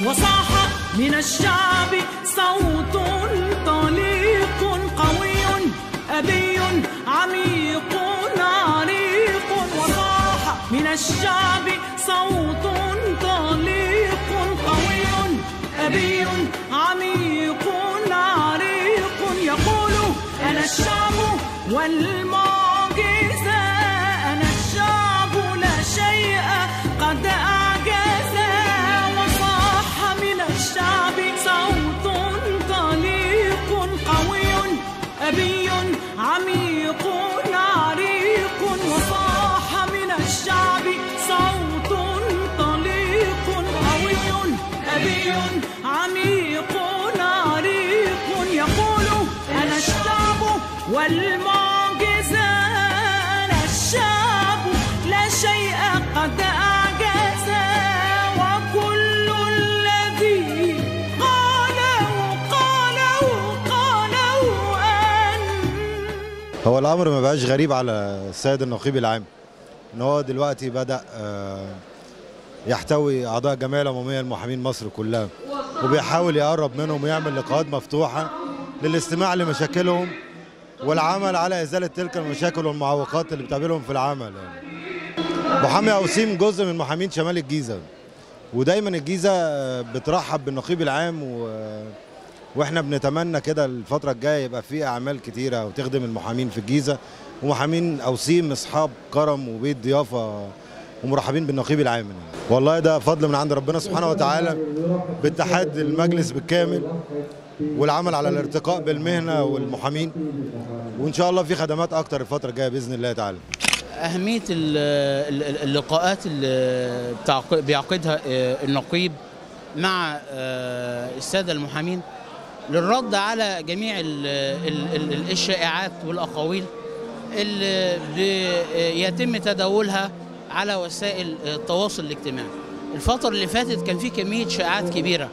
وصاح من الشعب صوت طليق قوي أبي عميق عريق وصاح من الشعب صوت طليق قوي أبي عميق عريق يقول أنا الشعب والمعجزة أنا الشعب لا شيء قد أعجز وصاح من الشعب صوت طليق قوي أبي عميق عريق وصاح من الشعب صوت طليق قوي أبي عميق عريق يقول أنا الشعب والمعجزة أنا الشعب لا شيء قد أعجز وكل الذي قاله قاله قاله أن هو الامر ما بقاش غريب على السيد النقيب العام ان هو دلوقتي بدا آه، يحتوي اعضاء الجمعيه العموميه لمحامين مصر كلها وبيحاول يقرب منهم ويعمل لقاءات مفتوحه للاستماع لمشاكلهم والعمل على ازاله تلك المشاكل والمعوقات اللي بتقابلهم في العمل يعني. محامي اوسيم جزء من محامين شمال الجيزه ودايما الجيزه آه، بترحب بالنقيب العام و واحنا بنتمنى كده الفتره الجايه يبقى في اعمال كتيره وتخدم المحامين في الجيزه ومحامين اوسيم اصحاب كرم وبيت ضيافه ومرحبين بالنقيب العام يعني. والله ده فضل من عند ربنا سبحانه وتعالى باتحاد المجلس بالكامل والعمل على الارتقاء بالمهنه والمحامين وان شاء الله في خدمات اكتر الفتره الجايه باذن الله تعالى أهمية ال- ال- اللقاءات اللي بتعق- بيعقدها آه، النقيب مع آه، السادة المحامين للرد على جميع ال- ال- ال- الشائعات والأقاويل اللي بيتم تداولها على وسائل التواصل الاجتماعي الفترة اللي فاتت كان في كمية شائعات كبيرة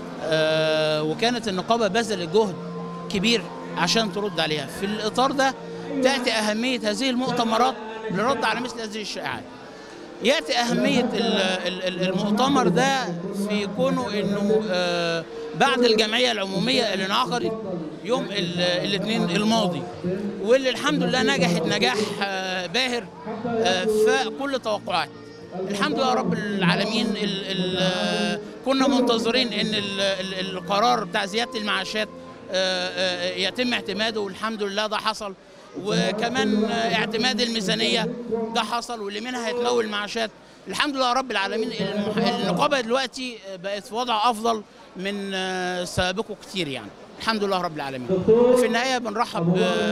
آه، وكانت النقابة بذلت جهد كبير عشان ترد عليها في الإطار ده تأتي أهمية هذه المؤتمرات للرد على مثل هذه الشائعات يأتي أهمية ال- ال- ال- المؤتمر ده في كونه أنه آه، بعد الجمعية العمومية اللي انعقدت يوم ال- الاثنين الماضي واللي الحمد لله نجحت نجاح آه، باهر آه، فاق كل التوقعات الحمد لله رب العالمين ال ال كنا منتظرين ان ال ال القرار بتاع زياده المعاشات آه، آه، يتم اعتماده والحمد لله ده حصل وكمان آه، اعتماد الميزانيه ده حصل واللي منها هيتلوي المعاشات الحمد لله رب العالمين المح- النقابه دلوقتي بقت في وضع افضل من آه، سابقه كتير يعني الحمد لله رب العالمين في النهايه بنرحب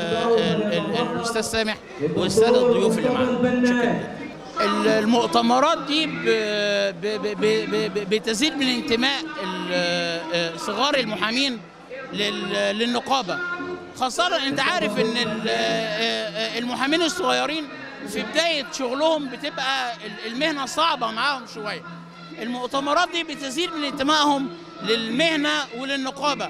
بالاستاذ سامح والساده الضيوف اللي معانا شكرا جدا المؤتمرات دي ب- ب- ب- ب- ب- بتزيد من انتماء ال- صغار المحامين لل- للنقابه خاصه انت عارف ان ال- المحامين الصغيرين في بدايه شغلهم بتبقى المهنه صعبه معاهم شويه المؤتمرات دي بتزيد من انتمائهم للمهنه وللنقابه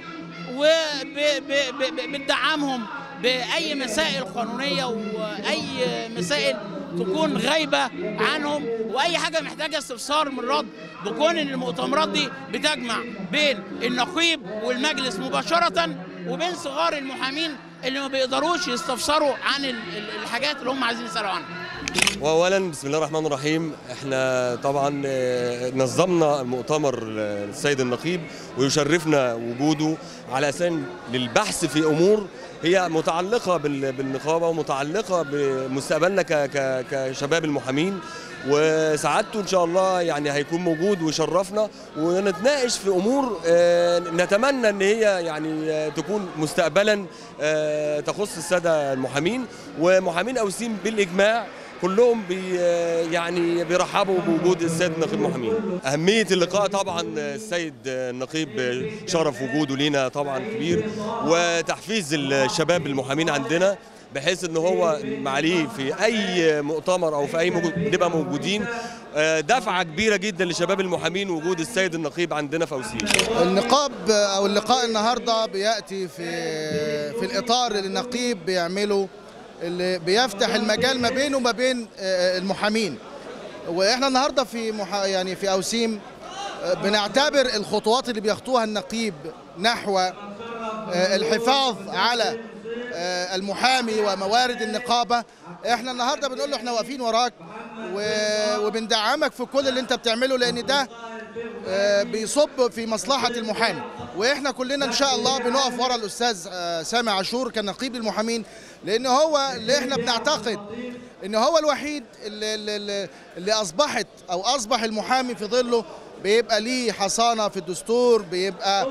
وبتدعمهم باي مسائل قانونيه واي مسائل تكون غايبه عنهم واي حاجه محتاجه استفسار من رد بكون ان المؤتمرات دي بتجمع بين النقيب والمجلس مباشره وبين صغار المحامين اللي ما بيقدروش يستفسروا عن ال- ال- الحاجات اللي هم عايزين يسالوا عنها واولا بسم الله الرحمن الرحيم احنا طبعا آه، نظمنا مؤتمر آه، السيد النقيب ويشرفنا وجوده على اساس للبحث في امور هي متعلقه بال- بالنقابه ومتعلقه بمستقبلنا ك- ك- كشباب المحامين وسعادته ان شاء الله يعني هيكون موجود ويشرفنا ونتناقش في امور آه، نتمنى ان هي يعني آه، تكون مستقبلا آه، تخص الساده المحامين ومحامين اوسيم بالاجماع كلهم بي يعني بيرحبوا بوجود السيد نقيب المحامين أهمية اللقاء طبعا السيد النقيب شرف وجوده لينا طبعا كبير وتحفيز الشباب المحامين عندنا بحيث ان هو معاليه في اي مؤتمر او في اي موجود نبقى موجودين آه، دفعه كبيره جدا لشباب المحامين وجود السيد النقيب عندنا في اوسيم النقاب او اللقاء النهارده بياتي في في الاطار اللي النقيب بيعمله اللي بيفتح المجال ما بينه وما بين آه، المحامين واحنا النهارده في مح... يعني في اوسيم بنعتبر الخطوات اللي بيخطوها النقيب نحو آه، الحفاظ على آه، المحامي وموارد النقابة احنا النهاردة بنقول له احنا واقفين وراك و- وبندعمك في كل اللي انت بتعمله لان ده آه، بيصب في مصلحة المحامي واحنا كلنا ان شاء الله بنقف ورا الاستاذ آه، سامي عاشور كنقيب المحامين لان هو اللي احنا بنعتقد ان هو الوحيد اللي, اللي, اللي اصبحت او اصبح المحامي في ظله بيبقى ليه حصانه في الدستور بيبقى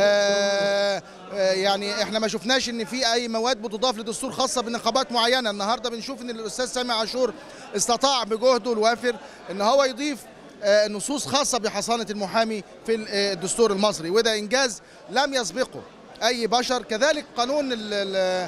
آه آه يعني احنا ما شفناش ان في اي مواد بتضاف للدستور خاصه بنقابات معينه النهارده بنشوف ان الاستاذ سامي عاشور استطاع بجهده الوافر ان هو يضيف آه، نصوص خاصه بحصانه المحامي في ال- آه، الدستور المصري وده انجاز لم يسبقه اي بشر كذلك قانون ال- ال-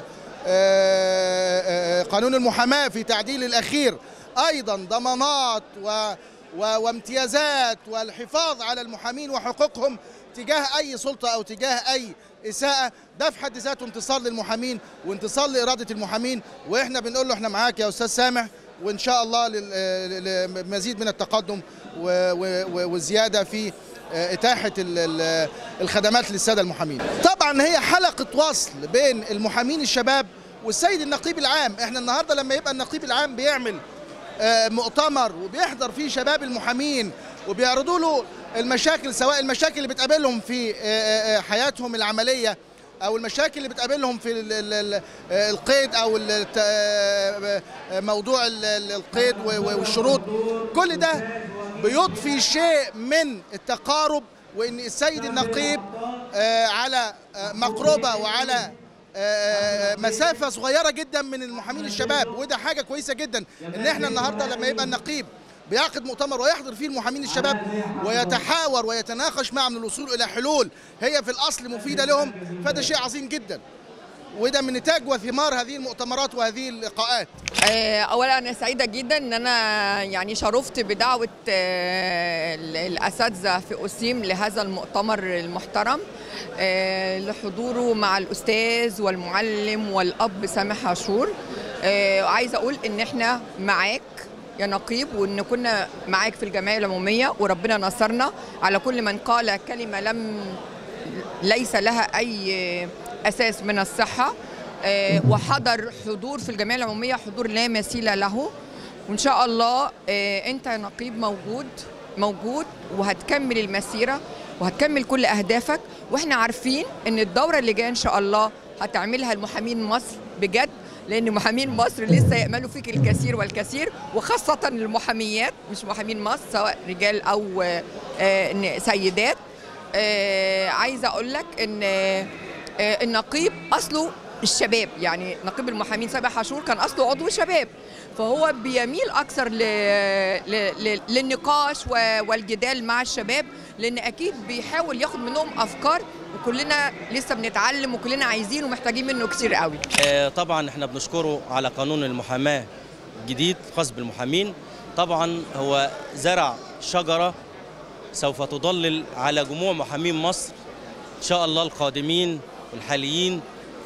آه، آه، قانون المحاماه في تعديل الاخير ايضا ضمانات و و- وامتيازات والحفاظ على المحامين وحقوقهم تجاه اي سلطه او تجاه اي اساءه ده في حد ذاته انتصار للمحامين وانتصار لاراده المحامين واحنا بنقول له احنا معاك يا استاذ سامح وان شاء الله لل- لمزيد من التقدم و- و- و- والزياده في اتاحه ال- ال- الخدمات للساده المحامين. طبعا هي حلقه وصل بين المحامين الشباب والسيد النقيب العام، احنا النهارده لما يبقى النقيب العام بيعمل آه، مؤتمر وبيحضر فيه شباب المحامين وبيعرضوا له المشاكل سواء المشاكل اللي بتقابلهم في آه، آه، حياتهم العمليه او المشاكل اللي بتقابلهم في ال- ال- ال- آه، القيد او ال- الت- آه، آه، موضوع ال- ال- القيد و- و- والشروط كل ده بيضفي شيء من التقارب وان السيد النقيب آه، على آه، مقربه وعلى آه، مسافة صغيرة جدا من المحامين الشباب وده حاجة كويسة جدا ان احنا النهاردة لما يبقى النقيب بيعقد مؤتمر ويحضر فيه المحامين الشباب ويتحاور ويتناقش معهم للوصول الى حلول هي في الاصل مفيدة لهم فده شيء عظيم جدا وده من نتاج وثمار هذه المؤتمرات وهذه اللقاءات آه، اولا انا سعيده جدا ان انا يعني شرفت بدعوه آه، ال- الاساتذه في اسيم لهذا المؤتمر المحترم آه، لحضوره مع الاستاذ والمعلم والاب سامح عاشور آه، عايزه اقول ان احنا معاك يا نقيب وان كنا معاك في الجمعيه العموميه وربنا نصرنا على كل من قال كلمه لم ليس لها اي اساس من الصحه آه، وحضر حضور في الجمعيه العموميه حضور لا مثيل له وان شاء الله آه، انت يا نقيب موجود موجود وهتكمل المسيره وهتكمل كل اهدافك واحنا عارفين ان الدوره اللي جايه ان شاء الله هتعملها المحامين مصر بجد لان محامين مصر لسه ياملوا فيك الكثير والكثير وخاصه المحاميات مش محامين مصر سواء رجال او آه، آه، سيدات آه، عايزه اقول لك ان آه، النقيب اصله الشباب يعني نقيب المحامين سامح عاشور كان اصله عضو شباب فهو بيميل اكثر ل... ل... ل... للنقاش و... والجدال مع الشباب لان اكيد بيحاول ياخد منهم افكار وكلنا لسه بنتعلم وكلنا عايزين ومحتاجين منه كتير قوي آه، طبعا احنا بنشكره على قانون المحاماه جديد خاص بالمحامين طبعا هو زرع شجره سوف تضلل على جموع محامين مصر ان شاء الله القادمين والحاليين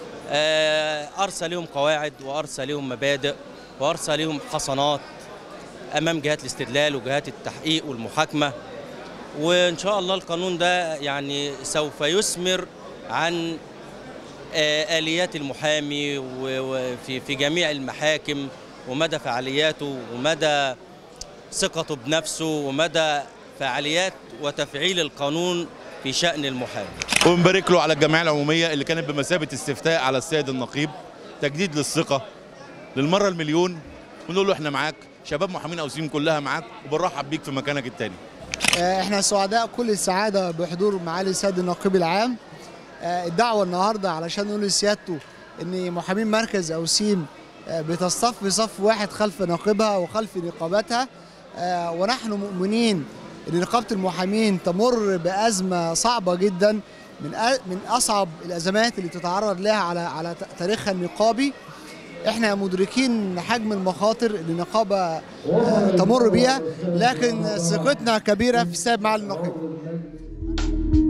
آه، ارسى لهم قواعد وارسى لهم مبادئ وارسى لهم حصانات امام جهات الاستدلال وجهات التحقيق والمحاكمه وان شاء الله القانون ده يعني سوف يثمر عن آه، آليات المحامي و- وفي في جميع المحاكم ومدى فعالياته ومدى ثقته بنفسه ومدى فعاليات وتفعيل القانون في شأن المحامي ونبارك له على الجمعيه العموميه اللي كانت بمثابه استفتاء على السيد النقيب تجديد للثقه للمره المليون ونقول له احنا معاك شباب محامين اوسيم كلها معاك وبنرحب بيك في مكانك التاني آه، احنا سعداء كل السعاده بحضور معالي السيد النقيب العام آه، الدعوه النهارده علشان نقول لسيادته ان محامين مركز اوسيم آه، بتصطف صف واحد خلف نقيبها وخلف نقابتها آه، ونحن مؤمنين ان نقابه المحامين تمر بازمه صعبه جدا من أ- من اصعب الازمات اللي تتعرض لها على على ت- تاريخها النقابي احنا مدركين حجم المخاطر اللي النقابه آه، تمر بيها لكن ثقتنا كبيره في السيد معالي النقيب